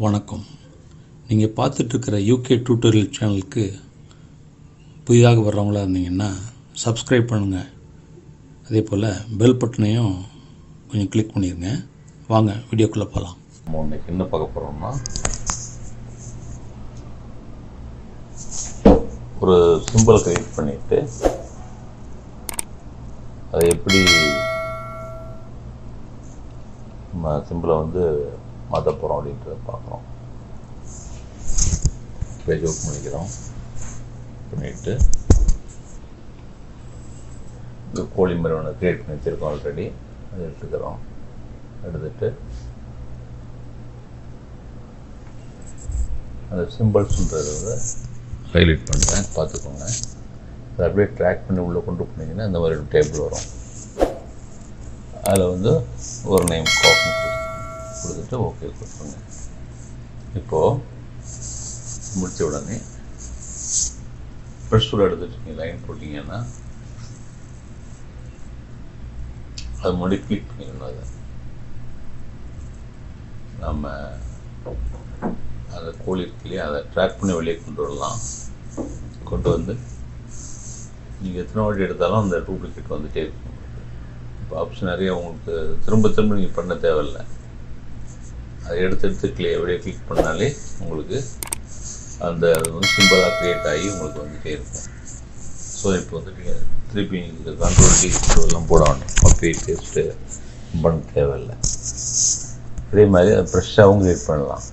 வணக்கம் நீங்கள் பார்த்துட்ருக்கிற UK tutorial சேனலுக்கு புதிதாக வர்றவங்களா இருந்தீங்கன்னா சப்ஸ்கிரைப் பண்ணுங்கள் அதே போல் பெல் பட்டனையும் கொஞ்சம் கிளிக் பண்ணிடுங்க வாங்க வீடியோக்குள்ளே போகலாம் நம்ம இன்னைக்கு என்ன பார்க்க போகிறோம்னா ஒரு சிம்பிள் கிரியேட் பண்ணிட்டு அதை எப்படி நம்ம சிம்பிளை வந்து மாற்ற போகிறோம் அப்படின்றத பார்க்குறோம் பேஜ் ஓப்பன் பண்ணிக்கிறோம் பண்ணிட்டு இந்த கோழி மாதிரி ஒன்று கிரியேட் பண்ணி வச்சுருக்கோம் ஆல்ரெடி அதை எடுத்துக்கிறோம் எடுத்துட்டு அந்த சிம்பிள்ஸ்ன்றதை வந்து ஹைலைட் பண்ணுறேன் பார்த்துக்கோங்க அதை அப்படியே ட்ராக் பண்ணி உள்ளே கொண்டு போனீங்கன்னா இந்த மாதிரி ஒரு டேபிள் வரும் அதில் வந்து ஒரு நேம் காப்பி கொடுத்துட்டு ஓகே கொடுத்துருங்க இப்போது முடித்த உடனே ப்ரெஷ் டூல் எடுத்துட்டு லைன் போட்டிங்கன்னா அது முன்னாடி கிளிக் பண்ணிக்கணும் அதை நம்ம அந்த கோழி இருக்கு இல்லையா அதை ட்ராக் பண்ணி வெளியே கொண்டு வரலாம் கொண்டு வந்து நீங்கள் எத்தனை வாட்டி எடுத்தாலும் அந்த டூப்ளிகேட் வந்துட்டே இருக்கும் இப்போ ஆப்ஷன் நிறைய உங்களுக்கு திரும்ப திரும்ப நீங்கள் பண்ண தேவையில்லை அதை எடுத்து எடுத்து கிளியே வெளியே கிளிக் பண்ணாலே உங்களுக்கு அந்த சிம்பிளாக க்ரியேட் ஆகி உங்களுக்கு வந்துகிட்டே இருக்கும் ஸோ இப்போ வந்து நீங்கள் திருப்பி இந்த கண்ட்ரோல் டி எல்லாம் போட வேண்டாம் காப்பி பேஸ்ட்டு பண்ண தேவையில்லை இதே மாதிரி அதை ஃப்ரெஷ்ஷாகவும் க்ரியேட் பண்ணலாம்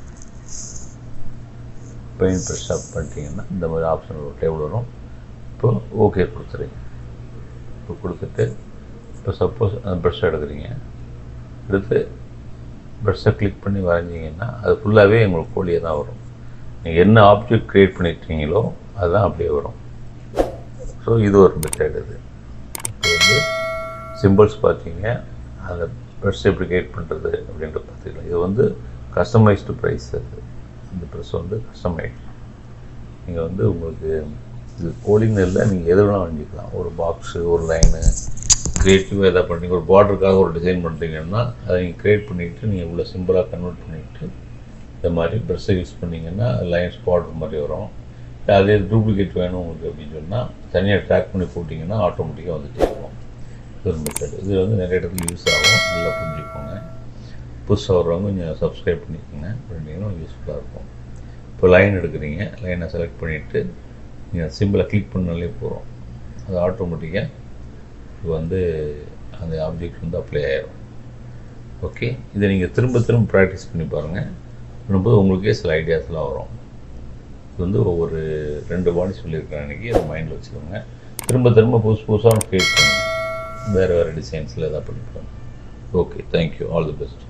பெயிண்ட் ப்ரெஷ்ஷாக பண்ணிட்டீங்கன்னா இந்த மாதிரி ஆப்ஷன் ஒரு டேபிள் வரும் இப்போ ஓகே கொடுத்துறீங்க இப்போ கொடுத்துட்டு இப்போ சப்போஸ் அந்த ப்ரெஷ்ஷை எடுக்கிறீங்க எடுத்து ப்ரெஷ்ஷை கிளிக் பண்ணி வரைஞ்சிங்கன்னா அது ஃபுல்லாகவே உங்களுக்கு கோழியே தான் வரும் நீங்கள் என்ன ஆப்ஜெக்ட் க்ரியேட் பண்ணிட்டீங்களோ அதுதான் அப்படியே வரும் ஸோ இது ஒரு மெத்தட் இது இப்போ வந்து சிம்பிள்ஸ் பார்த்தீங்க அந்த ப்ரெஷ் எப்படி கிரியேட் பண்ணுறது அப்படின்ற பார்த்துக்கலாம் இது வந்து கஸ்டமைஸ்டு ப்ரைஸ் அது இந்த ப்ரெஸ் வந்து கஸ்டமைஸ் நீங்கள் வந்து உங்களுக்கு இது கோடிங் இல்லை நீங்கள் எது வேணால் வாங்கிக்கலாம் ஒரு பாக்ஸு ஒரு லைனு க்ரியேட்டிவாக எதாவது பண்ணி ஒரு பார்டருக்காக ஒரு டிசைன் பண்ணுறீங்கன்னா அதை நீங்கள் க்ரியேட் பண்ணிவிட்டு நீங்கள் இவ்வளோ சிம்பிளாக கன்வெர்ட் பண்ணிவிட்டு இந்த மாதிரி ப்ரெஷ்ஷை யூஸ் பண்ணிங்கன்னா லைன்ஸ் பார்டர் மாதிரி வரும் அதே டூப்ளிகேட் வேணும் உங்களுக்கு அப்படின்னு சொன்னால் தனியாக ட்ராக் பண்ணி போட்டிங்கன்னா ஆட்டோமேட்டிக்காக வந்துட்டே இருக்கும் இது ஒரு மெத்தட் இது வந்து நிறைய இடத்துல யூஸ் ஆகும் நல்லா புரிஞ்சுக்கோங்க புதுசாக வர்றவங்க கொஞ்சம் சப்ஸ்கிரைப் பண்ணிக்கோங்க பண்ணிங்கன்னா யூஸ்ஃபுல்லாக இருக்கும் இப்போ லைன் எடுக்கிறீங்க லைனை செலக்ட் பண்ணிவிட்டு நீங்கள் சிம்பிளை கிளிக் பண்ணாலே போகிறோம் அது ஆட்டோமேட்டிக்காக இது வந்து அந்த ஆப்ஜெக்ட் வந்து அப்ளை ஆயிரும் ஓகே இதை நீங்கள் திரும்ப திரும்ப ப்ராக்டிஸ் பண்ணி பாருங்கள் பண்ணும்போது உங்களுக்கே சில ஐடியாஸ்லாம் வரும் இது வந்து ஒவ்வொரு ரெண்டு பாடி சொல்லியிருக்கிறேன் அன்றைக்கி அதை மைண்டில் வச்சுக்கோங்க திரும்ப திரும்ப புதுசு புதுசாக க்ரியேட் பண்ணுங்கள் வேறு வேறு டிசைன்ஸில் எதாவது பண்ணிக்கலாம் okay thank you all the best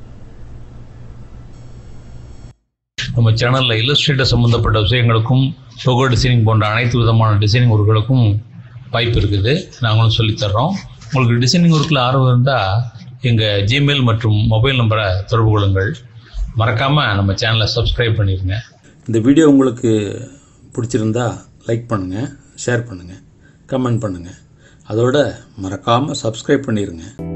நம்ம சேனலில் இல்லஸ்ட்ரேட்டர் சம்மந்தப்பட்ட விஷயங்களுக்கும் லோகோ டிசைனிங் போன்ற அனைத்து விதமான டிசைனிங் ஒர்க்குகளுக்கும் வாய்ப்பு இருக்குது நாங்களும் சொல்லித்தர்றோம் உங்களுக்கு டிசைனிங் ஒர்க்கில் ஆர்வம் இருந்தால் எங்கள் ஜிமெயில் மற்றும் மொபைல் நம்பரை தொடர்பு கொள்ளுங்கள் மறக்காமல் நம்ம சேனலை சப்ஸ்கிரைப் பண்ணிடுங்க இந்த வீடியோ உங்களுக்கு பிடிச்சிருந்தா லைக் பண்ணுங்கள் ஷேர் பண்ணுங்கள் கமெண்ட் பண்ணுங்கள் அதோட மறக்காமல் சப்ஸ்கிரைப் பண்ணிடுங்க